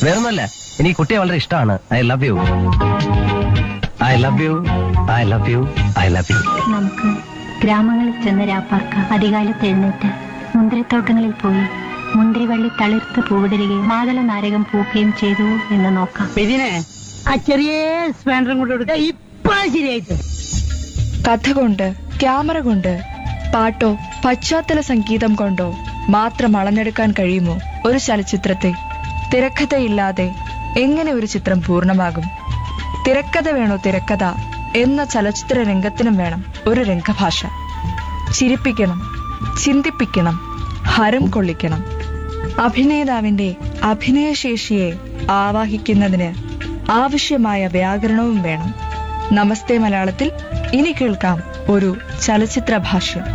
വേറൊന്നുമല്ല എനിക്ക് കുട്ടിയെ വളരെ ഇഷ്ടമാണ് I love you I love you I love you I love you നമുക്ക് ഗ്രാമങ്ങളിൽ ചെന്ന് രാപ്പാർക്ക അധികാലത്ത് എഴുന്നേറ്റ് മുന്തിരിത്തോട്ടങ്ങളിൽ പോയി മുന്തിരിവള്ളി തളിർത്ത് പൂവിടരുകയും മാതള നാരകം പൂക്കുകയും ചെയ്തു എന്ന് നോക്കാം ഇതിനെ ആ ചെറിയ സ്പാൻഡറും കൊണ്ട് കൊടുത്ത ഇപ്പൊ ശരിയായിട്ട് കഥ കൊണ്ട് ക്യാമറ കൊണ്ട് പാട്ടോ പശ്ചാത്തല സംഗീതം കൊണ്ടോ മാത്രം അളന്നെടുക്കാൻ കഴിയുമോ ഒരു ചലച്ചിത്രത്തെ തിരക്കഥയില്ലാതെ എങ്ങനെ ഒരു ചിത്രം പൂർണ്ണമാകും തിരക്കഥ വേണോ തിരക്കഥ എന്ന ചലച്ചിത്ര രംഗത്തിനും വേണം ഒരു രംഗഭാഷ ചിരിപ്പിക്കണം ചിന്തിപ്പിക്കണം ഹരം കൊള്ളിക്കണം അഭിനേതാവിന്റെ അഭിനയശേഷിയെ ആവാഹിക്കുന്നതിന് ആവശ്യമായ വ്യാകരണവും വേണം നമസ്തേ മലയാളത്തിൽ ഇനി കേൾക്കാം ഒരു ചലച്ചിത്ര ഭാഷ്യം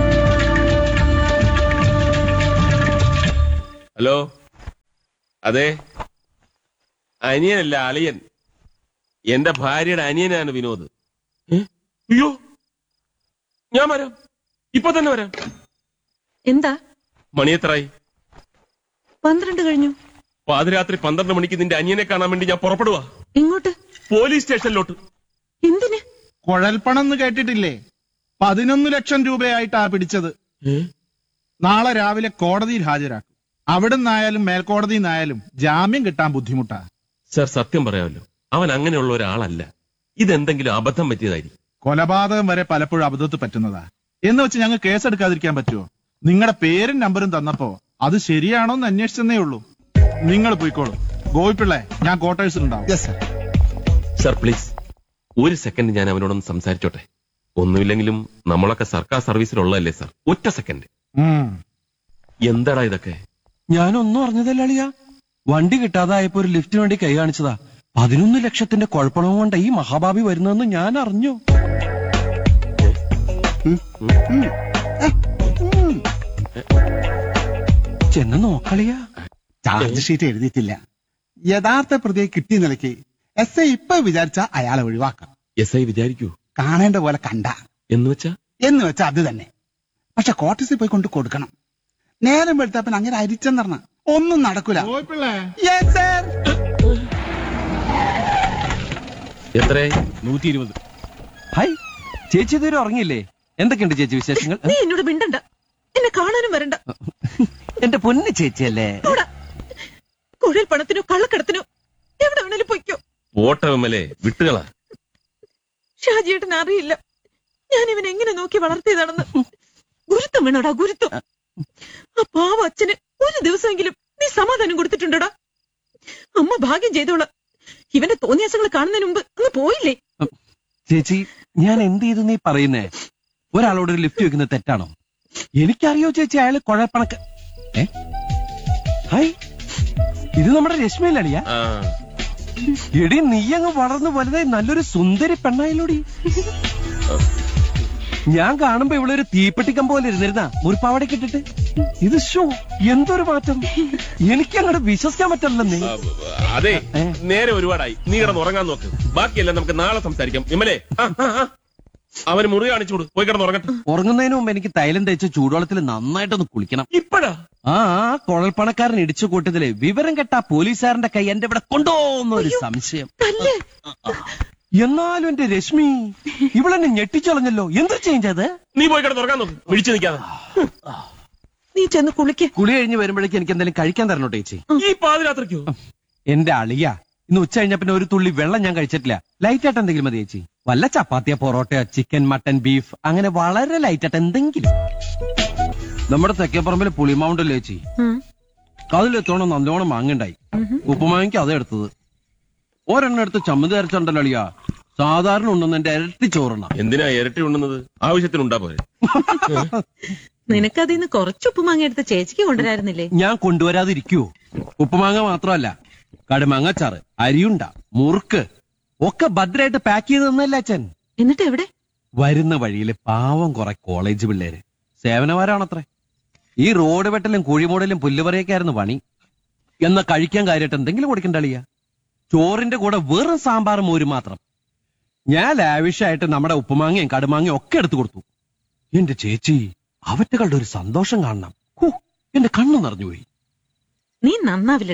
ഹലോ അതെ അനിയനല്ല അളിയൻ എന്റെ ഭാര്യയുടെ അനിയനാണ് വിനോദ് ഏ? അയ്യോ ഞാൻ വരാം ഇപ്പൊ തന്നെ വരാം എന്താ മണിയെത്രായി പന്ത്രണ്ട് കഴിഞ്ഞു പാതിരാത്രി പന്ത്രണ്ട് മണിക്ക് നിന്റെ അനിയനെ കാണാൻ വേണ്ടി ഞാൻ പുറപ്പെടുക ഇങ്ങോട്ട് പോലീസ് സ്റ്റേഷനിലോട്ട് എന്തിന് കുഴൽപ്പണം എന്ന് കേട്ടിട്ടില്ലേ പതിനൊന്ന് ലക്ഷം രൂപയായിട്ടാ പിടിച്ചത് ഏ? നാളെ രാവിലെ കോടതിയിൽ ഹാജരാക്കും അവിടെ നിന്നായാലും മേൽക്കോടതിയിൽ നിന്നായാലും ജാമ്യം കിട്ടാൻ ബുദ്ധിമുട്ടാ സർ സത്യം പറയാമല്ലോ അവൻ അങ്ങനെയുള്ള ഒരാളല്ല ഇതെന്തെങ്കിലും അബദ്ധം പറ്റിയതായിരിക്കും കൊലപാതകം വരെ പലപ്പോഴും അബദ്ധത്തിൽ പറ്റുന്നതാ എന്ന് വെച്ച് ഞങ്ങൾ കേസെടുക്കാതിരിക്കാൻ പറ്റുമോ നിങ്ങളുടെ പേരും നമ്പറും തന്നപ്പോ അത് ശരിയാണോ എന്ന് അന്വേഷിച്ചെന്നേ ഉള്ളൂ നിങ്ങൾ പോയിക്കോളൂ ഗോപിപ്പിള്ളേ ഞാൻ ക്വാർട്ടേഴ്സിലുണ്ടാവും സർ പ്ലീസ് ഒരു സെക്കൻഡ് ഞാൻ അവനോടൊന്ന് സംസാരിച്ചോട്ടെ ഒന്നുമില്ലെങ്കിലും നമ്മളൊക്കെ സർക്കാർ സർവീസിലുള്ളതല്ലേ സർ ഒറ്റ സെക്കൻഡ് ഉം. എന്താടാ ഇതൊക്കെ ഞാനൊന്നും അറിഞ്ഞതല്ല അളിയ വണ്ടി കിട്ടാതായപ്പോ ഒരു ലിഫ്റ്റിന് വേണ്ടി കൈ കാണിച്ചതാ പതിനൊന്ന് ലക്ഷത്തിന്റെ കുഴപ്പണം കൊണ്ട് ഈ മഹാഭാവി വരുന്നതെന്ന് ഞാൻ അറിഞ്ഞു ചെന്ന് നോക്കളിയാ ചാർജ് ഷീറ്റ് എഴുതിയിട്ടില്ല യഥാർത്ഥ പ്രതിയെ കിട്ടിയ നിലയ്ക്ക് എസ് ഐ ഇപ്പൊ വിചാരിച്ച അയാളെ ഒഴിവാക്കാം എസ് ഐ വിചാരിക്കൂ കാണേണ്ട പോലെ കണ്ട എന്ന് വെച്ചാ എന്ന് വെച്ചാൽ അത് തന്നെ പക്ഷെ കോട്ടേഴ്സിൽ പോയി കൊണ്ട് കൊടുക്കണം നേരം വെളുത്തപ്പൻ അങ്ങനെ അരിച്ചെന്ന് പറഞ്ഞ ഒന്നും നടക്കൂല ഗോപിപ്പിള്ളേ Yes, sir. എത്രയായി നൂറ്റി ഇരുപത് ഹൈ ചേച്ചി ഇതുവരെ ഉറങ്ങിയില്ലേ എന്തൊക്കെയുണ്ട് ചേച്ചി വിശേഷങ്ങൾ നീ എന്നോട് മിണ്ടണ്ട എന്നെ കാണാനും വരണ്ട എന്റെ പൊന്ന് ചേച്ചിയല്ലേ പോടാ. കുഴൽ പണത്തിനോ കള്ളക്കടത്തിനോ എവിടെ വേണേലും പൊയ്ക്കോ പോട്ട വിമലെ വിട്ടുകളാ ഷാജിയേട്ടൻ അറിയില്ല ഞാൻ ഇവൻ എങ്ങനെ നോക്കി വളർത്തിയതാണെന്ന് ഗുരുത്വം വേണോടാ ഗുരുത്വം ആ പാവ അച്ഛന് ഒരു ദിവസമെങ്കിലും നീ സമാധാനം കൊടുത്തിട്ടുണ്ടോടാ അമ്മ ഭാഗ്യം ചെയ്തോളാം ഇവന്റെ തോന്നിയാസങ്ങൾ കാണുന്നതിന് മുമ്പ് അങ്ങ് പോയില്ലേ ചേച്ചി ഞാൻ എന്ത് ചെയ്തു നീ പറയുന്നേ ഒരാളോട് ഒരു ലിഫ്റ്റ് വെക്കുന്നത് തെറ്റാണോ എനിക്കറിയോ ചേച്ചി അയാള് കുഴപ്പണക്ക് ഏ ഹായ് ഇത് നമ്മുടെ രശ്മിയിലളിയ ആ എടി നീ അങ്ങ് വളർന്നു വലുതായി നല്ലൊരു സുന്ദരി പെണ്ണായിലൂടി ഞാൻ കാണുമ്പോ ഇവളൊരു തീപ്പെട്ടിക്കം പോലെ ഇരുന്നിരുന്ന മുറിപ്പാവടക്ക് ഇട്ടിട്ട് ഇത് ഷോ എന്തൊരു മാറ്റം എനിക്ക് അങ്ങോട്ട് വിശ്വസിക്കാൻ പറ്റില്ല നീ ആ, അതെ ഏ? നേരെ ഒരുപാടായി നീ കിടന്ന് ഉറങ്ങാൻ നോക്ക് ബാക്കിയെല്ലാം നമുക്ക് നാളെ സംസാരിക്കാം വിമലെ ആ, ആ, ആ. അവന് മുറി കാണിച്ചു കൊടു പോയി കിടന്ന് ഉറങ്ങട്ടെ ഉറങ്ങുന്നതിന് മുമ്പ് എനിക്ക് തൈലം തേച്ച് ചൂടുവെള്ളത്തിൽ നന്നായിട്ടൊന്ന് കുളിക്കണം ഇപ്പഴാ ആ ആ കുഴൽപ്പണക്കാരൻ ഇടിച്ചു കൂട്ടത്തില് വിവരം കെട്ട പോലീസുകാരന്റെ കൈ എന്റെ ഇവിടെ കൊണ്ടുപോകുന്ന ഒരു സംശയം തല്ലേ എന്നാലും എന്റെ രശ്മി ഇവളെന്നെ ഞെട്ടിച്ചളഞ്ഞല്ലോ എന്ത് ചേഞ്ച് അത് നീ പോയി കിടന്ന് ഉറങ്ങാൻ നോക്ക് വിളിച്ചു നിൽക്കാതെ നീ ചെന്ന് കുളിക്ക് കുളി കഴിഞ്ഞ് വരുമ്പോഴേക്ക് എനിക്ക് എന്തെങ്കിലും കഴിക്കാൻ തരണോ ചേച്ചി ഈ പാതിരാത്രിക്കോ എന്റെ അളിയ ഇന്ന് ഉച്ച കഴിഞ്ഞ പിന്നെ ഒരു തുള്ളി വെള്ളം ഞാൻ കഴിച്ചിട്ടില്ല ലൈറ്റ് ആയിട്ട് എന്തെങ്കിലും മതി ചേച്ചി വല്ല ചപ്പാത്തിയോ പൊറോട്ടയോ ചിക്കൻ മട്ടൻ ബീഫ് അങ്ങനെ വളരെ ലൈറ്റ് ആയിട്ട് എന്തെങ്കിലും നമ്മുടെ തെക്കേപ്പറമ്പിലെ പുളിമാവുണ്ടല്ലോ ചേച്ചി ഉം. അതിലെത്തോണം നല്ലോണം മാങ്ങണ്ടായി ഉപ്പുമാങ്ങയ്ക്ക് അതേ എടുത്തത് ഒരെണ്ണം എടുത്ത് ചമ്മന്തി അരച്ചുണ്ടല്ലോ അളിയ സാധാരണ ഉണ്ടെന്ന് എന്റെ ഇരട്ടി ചോറെണ്ണ എന്തിനാ ഇരട്ടി ഉണ്ടെന്നത് ആവശ്യത്തിനുണ്ടാ പോരെ നിനക്കതിന്ന് കുറച്ച് ഉപ്പുമാങ്ങ എടുത്ത് ചേച്ചിക്ക് കൊണ്ടുവരായിരുന്നില്ലേ ഞാൻ കൊണ്ടുവരാതിരിക്കുവോ ഉപ്പുമാങ്ങ മാത്രമല്ല കടുമാങ്ങച്ചാറ് അരിയുണ്ട മുറുക്ക് ഒക്കെ ഭദ്രമായിട്ട് പാക്ക് ചെയ്ത് തന്നല്ലേ അച്ഛൻ എന്നിട്ട് എവിടെ വരുന്ന വഴിയിൽ പാവം കുറെ കോളേജ് പിള്ളേര് സേവനവാരാണത്രേ ഈ റോഡ് വെട്ടലും കുഴിമൂടലും പുല്ലുപറയൊക്കെ ആയിരുന്നു പണി എന്നാ കഴിക്കാൻ കാര്യമായിട്ട് എന്തെങ്കിലും കൊടുക്കണ്ടളിയ ചോറിന്റെ കൂടെ വെറും സാമ്പാറും മോരും മാത്രം ഞാൻ ലാവിഷായിട്ട് നമ്മുടെ ഉപ്പുമാങ്ങയും കടുമാങ്ങയും ഒക്കെ എടുത്തു കൊടുത്തു എന്റെ ചേച്ചി അവറ്റകളുടെ ഒരു സന്തോഷം കാണണം ഹൂ, എന്റെ കണ്ണു നിറഞ്ഞുപോയി നീ നന്നാവില്ലടാ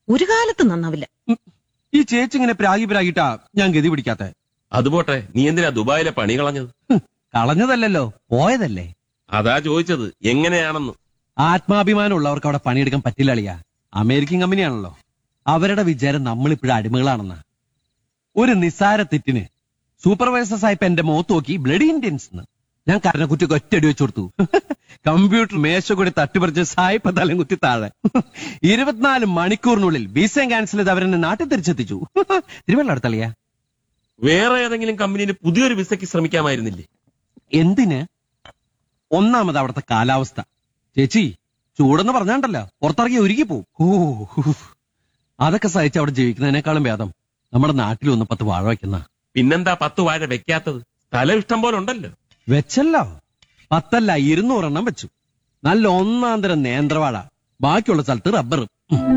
ഒരു കാലത്ത് നന്നാവില്ല ഈ ചേച്ചി ഇങ്ങനെ പ്രാഗി പ്രാഗിട്ടാ ഞാൻ ഗതി പിടിക്കാത്ത അതുപോട്ടെ നീ എന്തിനാ ദുബായിലെ പണി കളഞ്ഞത് കളഞ്ഞതല്ലല്ലോ പോയതല്ലേ അതാ ചോദിച്ചത് എങ്ങനെയാണെന്ന് ആത്മാഭിമാനം ഉള്ളവർക്ക് അവിടെ പണിയെടുക്കാൻ പറ്റില്ല അളിയ അമേരിക്കൻ കമ്പനിയാണല്ലോ അവരുടെ വിചാരം നമ്മളിപ്പോഴും അടിമകളാണെന്നാ ഒരു നിസ്സാര തെറ്റിന് സൂപ്പർവൈസർ സാഹിബ് എന്റെ മുഖത്ത് നോക്കി ബ്ലഡി ഇന്ത്യൻസ് എന്ന് ഞാൻ കരണക്കുറ്റിക്ക് ഒറ്റടി വെച്ചു കൊടുത്തു കമ്പ്യൂട്ടർ മേശ കൂടി തട്ടിപ്പറിച്ച് സായിപ്പ് തലം കുത്തി താഴെ ഇരുപത്തിനാല് മണിക്കൂറിനുള്ളിൽ വിസയും ക്യാൻസൽ ചെയ്ത് അവരെന്നെ നാട്ടിൽ തിരിച്ചെത്തിച്ചു തിരുവല്ല അടുത്തളിയ വേറെ ഏതെങ്കിലും കമ്പനിയിൽ പുതിയൊരു വിസയ്ക്ക് ശ്രമിക്കാമായിരുന്നില്ലേ എന്തിന് ഒന്നാമത് അവിടുത്തെ കാലാവസ്ഥ ചേച്ചി ചൂടെന്ന് പറഞ്ഞാണ്ടല്ലോ പുറത്തിറങ്ങി ഒരുങ്ങി പോവും ഓ അതൊക്കെ സഹിച്ച് അവിടെ ജീവിക്കുന്നതിനേക്കാളും ഭേദം നമ്മുടെ നാട്ടിൽ ഒന്ന് പത്ത് വാഴ വയ്ക്കുന്ന പിന്നെന്താ പത്ത് വാഴ വെക്കാത്തത് സ്ഥലം ഇഷ്ടം പോലെ ഉണ്ടല്ലോ വെച്ചല്ലോ പത്തല്ല ഇരുന്നൂറെണ്ണം വെച്ചു നല്ല ഒന്നാന്തരം നേന്ത്രവാഴ ബാക്കിയുള്ള സ്ഥലത്ത് റബ്ബർ